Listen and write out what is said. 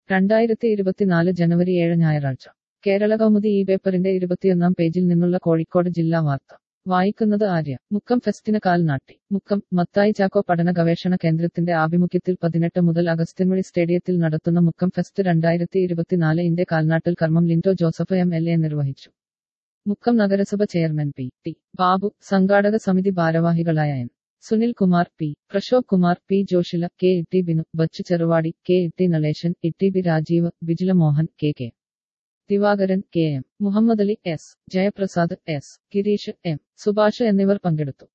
രണ്ടായിരത്തി ഇരുപത്തിനാല് ജനുവരി ഏഴ് ഞായറാഴ്ച കേരള കൗമുദി ഈ പേപ്പറിന്റെ ഇരുപത്തിയൊന്നാം പേജിൽ നിന്നുള്ള കോഴിക്കോട് ജില്ലാ വാർത്ത വായിക്കുന്നത് ആര്യ മുക്കം ഫെസ്റ്റിന് കാൽനാട്ടി മുക്കം മത്തായി ചാക്കോ പഠന ഗവേഷണ കേന്ദ്രത്തിന്റെ ആഭിമുഖ്യത്തിൽ പതിനെട്ട് മുതൽ അഗസ്ത്യൻവഴി സ്റ്റേഡിയത്തിൽ നടത്തുന്ന മുക്കം ഫെസ്റ്റ് രണ്ടായിരത്തി ഇരുപത്തിനാല് ഇന്റെ കാൽനാട്ടൽ കർമ്മം Lindo Joseph M L A നിർവഹിച്ചു മുക്കം നഗരസഭ ചെയർമാൻ പി ടി ബാബു സംഘാടക സമിതി ഭാരവാഹികളായ N Sunil Kumar P Prashobh Kumar P Joshila K Itty Binu Bachu Cheruvadi K Itty Naleshan Itty B Rajeev Bijila Mohan K K Divakaran K M Muhammad Ali S Jayaprasad S Gireesh M Subhash എന്നിവർ പങ്കെടുത്തു